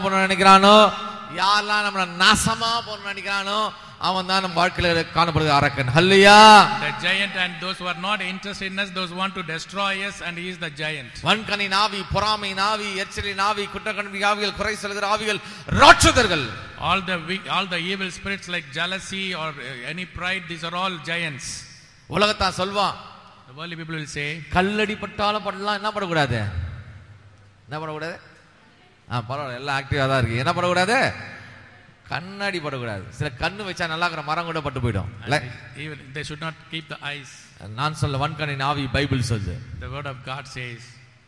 போன நினைக்கிறானோ யாரெல்லாம் நம்மள நாசமா போன நினைக்கிறானோ அவன் தான் நம்ம வாழ்க்கையில காணப்படுகிற அரக்கன் ஹல்லையா The giant and those who are not interested in us, those who want to destroy us, and he is the giant. வன்கனி நாவி பொறாமை நாவி எச்சரி நாவி குற்றக்கண்பி ஆவிகள் குறை சொல்கிற ஆவிகள் ராட்சதர்கள் All the weak, all the evil spirits like jealousy or uh, any pride, these are all giants. உலகத்தான் சொல்வான் The worldly people will say, கல்லடி பட்டாலும் படலாம் என்ன பண்ணக்கூடாது என்ன பண்ணக்கூடாது ஆ பரவாயில்ல எல்லாம் ஆக்டிவா தான் இருக்கு என்ன பண்ணக்கூடாது கண்ணாடி படக்கூடாது சில கண்ணு வச்சா நல்லா இருக்கிற மரம் கூட பட்டு போயிடும் இல்ல even they should not keep the eyes. நான் சொல்ல வன்கனி நாவி பைபிள் சொல்லுது The word of God says,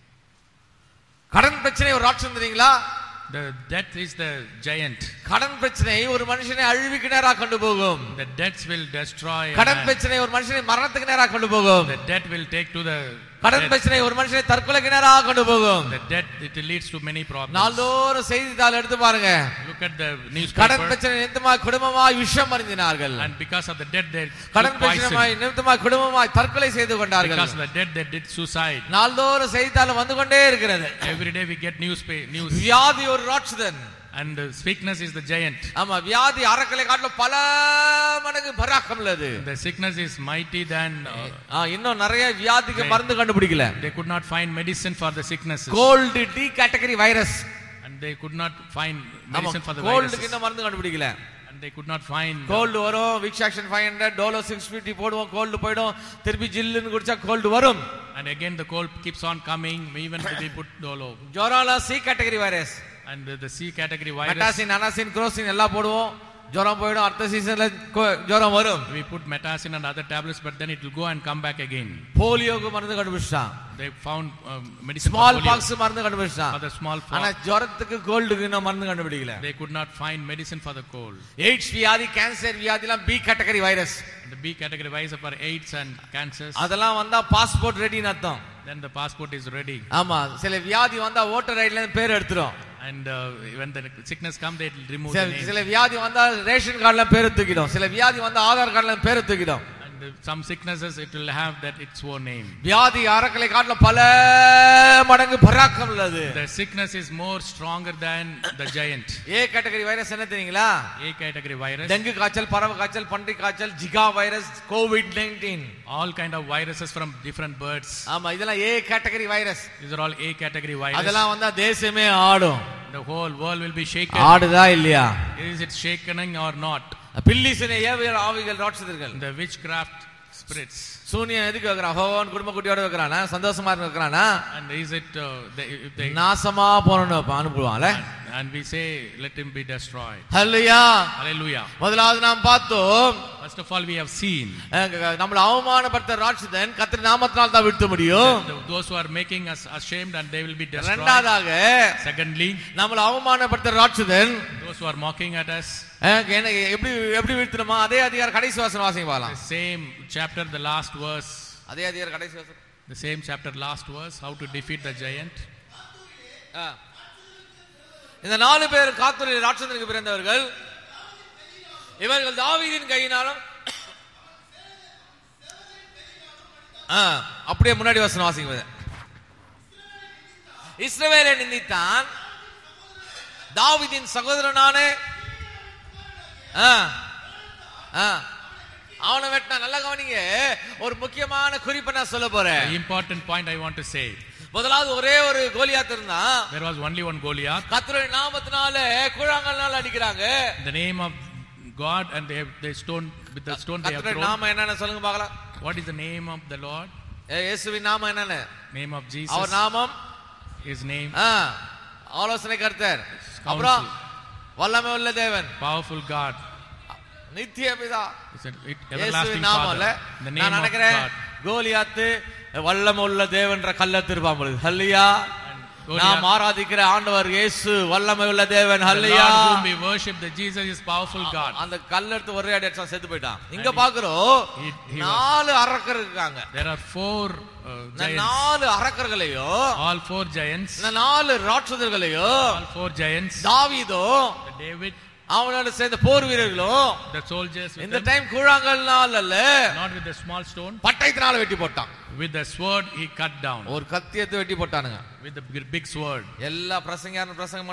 கடன் பிரச்சனை ஒரு ராட்சம் தெரியுங்களா the death is the giant. கடன் பிரச்சனை ஒரு மனுஷனை அழிவுக்கு நேரா கொண்டு போகும் The debts will destroy. a கடன் man. பிரச்சனை ஒரு மனுஷனை மரணத்துக்கு நேரா கொண்டு போகும் The debt will take to the கடன் death. பிரச்சனை ஒரு மனுஷனை தற்கொலைக்கு நேரா கொண்டு போகும் The debt it leads to many problems. நாள்தோறும் செய்தித்தாள் எடுத்து பாருங்க Look at the கடன் newspaper. பிரச்சனை நிமித்தமா குடும்பமாய் விஷம் அறிந்தினார்கள் And because of the debt, they கடன் took poison. பிரச்சனை நிமித்தமாய் குடும்பமாய் தற்கொலை செய்து கொண்டார்கள் Because of the debt, they did suicide. நாள்தோறும் செய்தித்தாள் வந்து கொண்டே இருக்கிறது Every day we get news. news. வியாதி ஒரு ராட்சதன் And the sickness is the giant. ஆமா வியாதி அறக்கலை காட்டிலும் பல மடங்கு பராக்கம் உள்ளது The sickness is mighty than uh, ஆ, இன்னும் நிறைய வியாதிக்கு மருந்து கண்டுபிடிக்கல they could not find medicine for the sicknesses. Cold D category virus And they could not find ஆமா medicine for the கோல்டுக்கு viruses. இன்னும் மருந்து கண்டுபிடிக்கல And they could not find. Cold வரும் Vicks action five hundred Dolo six fifty போடுவோம் cold போயிடும் திருப்பி ஜில்லுன்னு குடிச்சா கோல்டு வரும் And again the cold keeps on coming. Even if we put dolo. ஜொரால C category virus And the C category virus. Metacin Anacin Crocin எல்லாம் போடுவோம் ஜுரம் போயிடும் அடுத்த சீசன்ல ஜுரம் வரும் We put metacin and other tablets, but then it will go and come back again. போலியோக்கு மருந்து கண்டுபிடிச்சான் They found um, medicine for small polio, pox மருந்து கண்டுபிடிச்சான் for the small ஆனா pox. ஜுரத்துக்கு கோல்டுக்கு இன்னும் மருந்து கண்டுபிடிக்கல They could not find medicine for the cold. AIDS வியாதி கேன்சர் வியாதி எல்லாம் B category virus And the B category virus for AIDS and cancers. அதெல்லாம் வந்தா பாஸ்போர்ட் ரெடின்னு அர்த்தம் Then the passport is ready. ஆமா சில வியாதி வந்தா ஓட்டர் ஐடில இருந்து பேர் எடுத்துரும் And uh, when the sickness comes, they will remove சில the name. சில வியாதி வந்தா ரேஷன் கார்டுல பேரை தூக்கிடும் சில வியாதி வந்தா ஆதார் கார்டுல பேரை தூக்கிடும் And uh, some sicknesses, it will have that its own name. வியாதி அறக்கலை காட்டுல பல மடங்கு பராக்கம் உள்ளது The sickness is more stronger than the giant. A category virus என்ன தெரியுங்களா A category virus. டெங்கு காய்ச்சல் பறவை காய்ச்சல் பன்றி காய்ச்சல் Zika virus COVID nineteen All kind of viruses from different birds. ஆமா இதெல்லாம் A category virus These are all A category virus. அதெல்லாம் வந்தா தேசமே ஆடும் The whole world will be shaken. ஆடுதா இல்லையா Is it shaking or not? பில்லிசனை ஏவியல் ஆவிகள் ராட்சதர்கள் The witchcraft spirits. சூனியன் எதுக்கு வைக்கிறான் ஹோவன் குடும்ப குட்டியோட வைக்கிறானா சந்தோஷமா இருக்க வைக்கிறானா And is it, uh, they, if they, நாசமா போனோம் அனுப்புவான்ல and we say, let him be destroyed. ஹல்லையா Hallelujah. முதலாவது நாம் பார்த்தோம் First of all, we have seen அஹ் நம்மள அவமானப்படுத்த ராட்சதன் கத்திரி நாமத்தினால் தான் வீழ்த்த முடியும் that those who are making us ashamed and they will be destroyed. இரண்டாவதாக Secondly, நம்மள அவமானப்படுத்த ராட்சதன் those who are mocking at us, அஹ் என்ன எப்படி எப்படி வீழ்த்தணுமா அதே அதிகாரம் கடைசி வாசனம் வாசிங்க the பார்க்கலாம் same chapter, the last verse, அதே அதிகாரம் கடைசி வாசனம் the same chapter, last verse, how to defeat the giant. ஆ. இந்த நாலு பேர் காத்துரை ராட்சதனுக்கு பிறந்தவர்கள் இவர்கள் தாவீதின் கையினாலும் ஆ, அப்படியே முன்னாடி வசனம் வாசிங்க இஸ்ரவேலை நிந்தித்தான் தாவீதின் சகோதரனான ஆ, ஆ, அவனை வெட்டினா நல்லா கவனிங்க ஒரு முக்கியமான குறிப்பை நான் சொல்ல போறேன் The important point I want to say, முதலாவது ஒரே ஒரு கோலியாத் இருந்தான் there was only one Goliath, கர்த்தருடைய நாமத்தினால கூழாங்கல்னால அடிக்கிறாங்க in the name of God, and they have they stone with the stone they have கர்த்தருடைய thrown. நாமம் என்னன்னு சொல்லுங்க பார்க்கலாம் What is the name of the Lord? ஏ, இயேசுவின் நாமம் என்னன்னு Name of அவர் Jesus. நாமம் His name, ஆ, ஆலோசனை கர்த்தர் அப்புறம் வல்லமை உள்ள தேவன் powerful God. நித்திய பிதா It's an it- இயேசுவின் everlasting நாமம்ல Father. In the நான் name of நினைக்கிறேன் God. கோலியாத்து வல்லமை உள்ள தேவன்ற கல்ல திருப்பான் பொழுது ஹல்லியா Goliath- நாம் ஆராதிக்கிற ஆண்டவர் இயேசு வல்லமை உள்ள தேவன் The ஹல்லியா Lord whom we worship, the Jesus is powerful God. அந்த கல்ல எடுத்து ஒரே அடி அடிச்சா செத்து போயிட்டான் இங்க பாக்குறோம் he- he was- நாலு அரக்கர் இருக்காங்க There are four uh, இந்த giants. நாலு அரக்கர்களையும் All four giants. இந்த நாலு ராட்சதர்களையும் All four giants. தாவீதோ The David, அவனோட சேர்ந்த போர் வீரர்களும் the soldiers with இந்த them, டைம் கூழாங்கல்னால அல்ல not with the small stone. பட்டயத்தினால வெட்டி போட்டான் With the sword he cut down. ஒரு கத்தி எடுத்து வெட்டி போட்டானுங்க With the big- big sword. எல்லா பிரசங்க பிரசங்கம்